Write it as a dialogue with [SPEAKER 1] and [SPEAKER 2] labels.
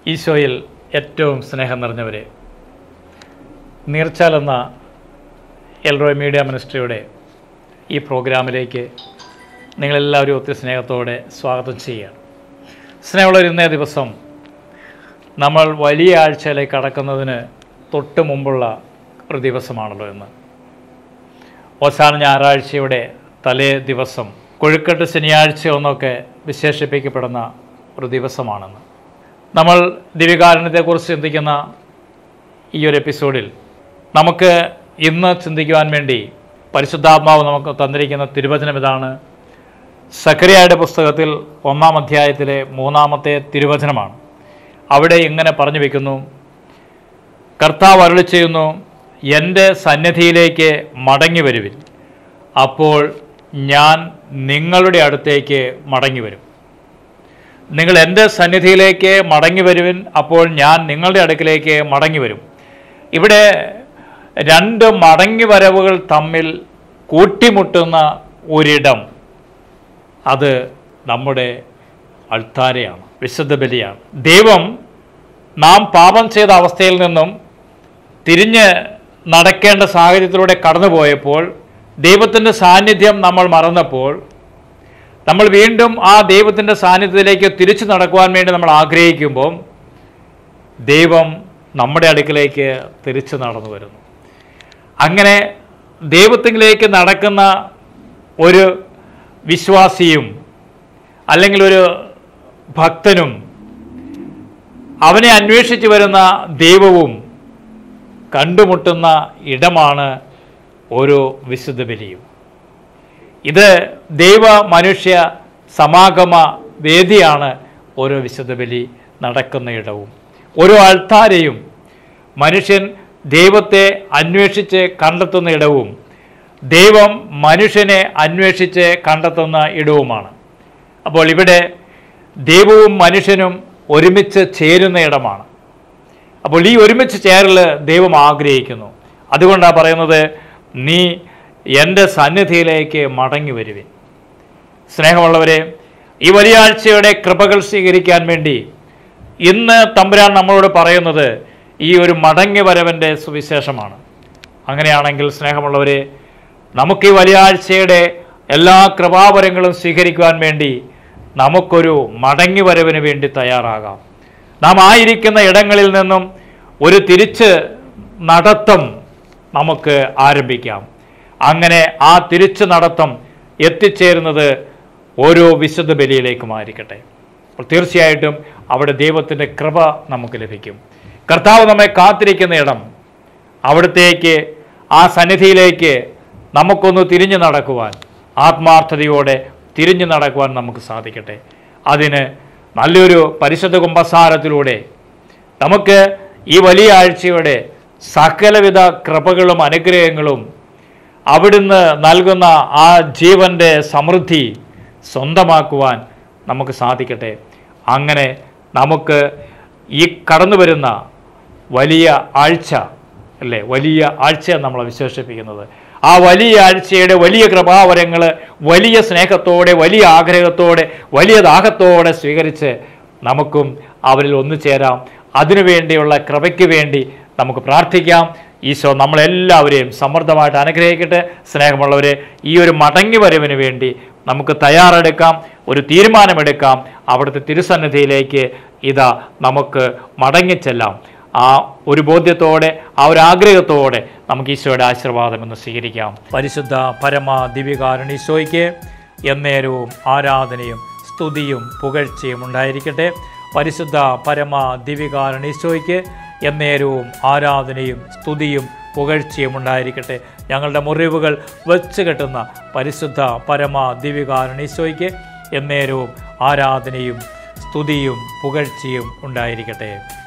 [SPEAKER 1] ഈശോയിൽ ഏറ്റവും സ്നേഹം നിറഞ്ഞവരെ നീർച്ചാൽ എന്ന എൽറോയ് മീഡിയ മിനിസ്ട്രിയുടെ ഈ പ്രോഗ്രാമിലേക്ക് നിങ്ങളെല്ലാവരും ഒത്തിരി സ്നേഹത്തോടെ സ്വാഗതം ചെയ്യുകയാണ് സ്നേഹമുള്ള ഇന്നേ ദിവസം നമ്മൾ വലിയ ആഴ്ചയിലേക്ക് കടക്കുന്നതിന് തൊട്ട് മുമ്പുള്ള ഒരു ദിവസമാണല്ലോ ഇന്ന് അവസാന ഞായറാഴ്ചയുടെ തലേ ദിവസം കൊഴുക്കട്ട് ശനിയാഴ്ച എന്നൊക്കെ വിശേഷിപ്പിക്കപ്പെടുന്ന ഒരു ദിവസമാണെന്ന് നമ്മൾ ദിവ്യകാരുണ്യത്തെക്കുറിച്ച് ചിന്തിക്കുന്ന ഈ ഒരു എപ്പിസോഡിൽ നമുക്ക് ഇന്ന് ചിന്തിക്കുവാൻ വേണ്ടി പരിശുദ്ധാത്മാവ് നമുക്ക് തന്നിരിക്കുന്ന തിരുവചനം ഇതാണ് സഖറിയായുടെ പുസ്തകത്തിൽ ഒന്നാം അധ്യായത്തിലെ മൂന്നാമത്തെ തിരുവചനമാണ് അവിടെ ഇങ്ങനെ പറഞ്ഞു വെക്കുന്നു കർത്താവ് അരുളി ചെയ്യുന്നു എൻ്റെ സന്നിധിയിലേക്ക് മടങ്ങി വരുവിൻ അപ്പോൾ ഞാൻ നിങ്ങളുടെ അടുത്തേക്ക് മടങ്ങി വരും നിങ്ങൾ എൻ്റെ സന്നിധിയിലേക്ക് മടങ്ങി വരുവിൻ അപ്പോൾ ഞാൻ നിങ്ങളുടെ അടുക്കിലേക്ക് മടങ്ങി വരും ഇവിടെ രണ്ട് മടങ്ങി വരവുകൾ തമ്മിൽ കൂട്ടിമുട്ടുന്ന ഒരിടം അത് നമ്മുടെ അൾത്താരയാണ് വിശുദ്ധ ബലിയാണ് ദൈവം നാം പാപം ചെയ്ത അവസ്ഥയിൽ നിന്നും തിരിഞ്ഞ് നടക്കേണ്ട സാഹചര്യത്തിലൂടെ കടന്നുപോയപ്പോൾ ദൈവത്തിൻ്റെ സാന്നിധ്യം നമ്മൾ മറന്നപ്പോൾ നമ്മൾ വീണ്ടും ആ ദൈവത്തിൻ്റെ സാന്നിധ്യത്തിലേക്ക് തിരിച്ചു നടക്കുവാൻ വേണ്ടി നമ്മൾ ആഗ്രഹിക്കുമ്പോൾ ദൈവം നമ്മുടെ അടുക്കിലേക്ക് തിരിച്ചു നടന്നു വരുന്നു അങ്ങനെ ദൈവത്തിലേക്ക് നടക്കുന്ന ഒരു വിശ്വാസിയും അല്ലെങ്കിൽ ഒരു ഭക്തനും അവനെ അന്വേഷിച്ച് വരുന്ന ദൈവവും കണ്ടുമുട്ടുന്ന ഇടമാണ് ഓരോ വിശുദ്ധ ബലിയും ഇത് ദൈവ മനുഷ്യ സമാഗമ വേദിയാണ് ഓരോ വിശുദ്ധ ബലി നടക്കുന്ന ഇടവും ഓരോ അൾത്താരയും മനുഷ്യൻ ദൈവത്തെ അന്വേഷിച്ച് കണ്ടെത്തുന്ന ഇടവും ദൈവം മനുഷ്യനെ അന്വേഷിച്ച് കണ്ടെത്തുന്ന ഇടവുമാണ് അപ്പോൾ ഇവിടെ ദൈവവും മനുഷ്യനും ഒരുമിച്ച് ചേരുന്ന ഇടമാണ് അപ്പോൾ ഈ ഒരുമിച്ച് ചേരൽ ദൈവം ആഗ്രഹിക്കുന്നു അതുകൊണ്ടാണ് പറയുന്നത് നീ എൻ്റെ സന്നിധിയിലേക്ക് മടങ്ങി വരുവിൻ സ്നേഹമുള്ളവരെ ഈ വലിയ ആഴ്ചയുടെ കൃപകൾ സ്വീകരിക്കാൻ വേണ്ടി ഇന്ന് തമ്പുരാൻ നമ്മളോട് പറയുന്നത് ഈ ഒരു മടങ്ങി വരവൻ്റെ സുവിശേഷമാണ് അങ്ങനെയാണെങ്കിൽ സ്നേഹമുള്ളവരെ നമുക്ക് ഈ വലിയ ആഴ്ചയുടെ എല്ലാ കൃപാവരങ്ങളും സ്വീകരിക്കുവാൻ വേണ്ടി നമുക്കൊരു മടങ്ങി വരവിന് വേണ്ടി തയ്യാറാകാം നാം ആയിരിക്കുന്ന ഇടങ്ങളിൽ നിന്നും ഒരു തിരിച്ച് നടത്തം നമുക്ക് ആരംഭിക്കാം അങ്ങനെ ആ തിരിച്ചു നടത്തം എത്തിച്ചേരുന്നത് ഓരോ വിശുദ്ധ ബലിയിലേക്കുമായിരിക്കട്ടെ അപ്പോൾ തീർച്ചയായിട്ടും അവിടെ ദൈവത്തിൻ്റെ കൃപ നമുക്ക് ലഭിക്കും കർത്താവ് നമ്മെ കാത്തിരിക്കുന്ന ഇടം അവിടത്തേക്ക് ആ സന്നിധിയിലേക്ക് നമുക്കൊന്ന് തിരിഞ്ഞു നടക്കുവാൻ ആത്മാർത്ഥതയോടെ തിരിഞ്ഞു നടക്കുവാൻ നമുക്ക് സാധിക്കട്ടെ അതിന് നല്ലൊരു പരിശുദ്ധ കുംഭസാരത്തിലൂടെ നമുക്ക് ഈ വലിയ ആഴ്ചയുടെ സകലവിധ കൃപകളും അനുഗ്രഹങ്ങളും അവിടുന്ന് നൽകുന്ന ആ ജീവൻ്റെ സമൃദ്ധി സ്വന്തമാക്കുവാൻ നമുക്ക് സാധിക്കട്ടെ അങ്ങനെ നമുക്ക് ഈ കടന്നു വരുന്ന വലിയ ആഴ്ച അല്ലേ വലിയ ആഴ്ചയാണ് നമ്മൾ വിശേഷിപ്പിക്കുന്നത് ആ വലിയ ആഴ്ചയുടെ വലിയ കൃപാവരങ്ങൾ വലിയ സ്നേഹത്തോടെ വലിയ ആഗ്രഹത്തോടെ വലിയ ദാഹത്തോടെ സ്വീകരിച്ച് നമുക്കും അവരിൽ ഒന്നു ചേരാം അതിനുവേണ്ടിയുള്ള കൃപയ്ക്ക് വേണ്ടി നമുക്ക് പ്രാർത്ഥിക്കാം ഈശോ നമ്മളെല്ലാവരെയും സമൃദ്ധമായിട്ട് അനുഗ്രഹിക്കട്ടെ സ്നേഹമുള്ളവരെ ഈ ഒരു മടങ്ങി വരവിന് വേണ്ടി നമുക്ക് തയ്യാറെടുക്കാം ഒരു തീരുമാനമെടുക്കാം അവിടുത്തെ തിരുസന്നിധിയിലേക്ക് ഇതാ നമുക്ക് മടങ്ങിച്ചെല്ലാം ആ ഒരു ബോധ്യത്തോടെ ആ ഒരു ആഗ്രഹത്തോടെ നമുക്ക് ഈശോയുടെ ആശീർവാദം എന്ന് സ്വീകരിക്കാം പരിശുദ്ധ പരമ ദിവ്യകാരുണ ഈശോയ്ക്ക് എന്നേരവും ആരാധനയും സ്തുതിയും പുകഴ്ചയും ഉണ്ടായിരിക്കട്ടെ പരിശുദ്ധ പരമ ദിവ്യകാരുണ ഈശോയ്ക്ക് എന്നേരവും ആരാധനയും സ്തുതിയും പുകഴ്ചയും ഉണ്ടായിരിക്കട്ടെ ഞങ്ങളുടെ മുറിവുകൾ വെച്ച് കെട്ടുന്ന പരിശുദ്ധ പരമ ദിവ്യകാരുണ ഈശോയ്ക്ക് എന്നേരവും ആരാധനയും സ്തുതിയും പുകഴ്ചയും ഉണ്ടായിരിക്കട്ടെ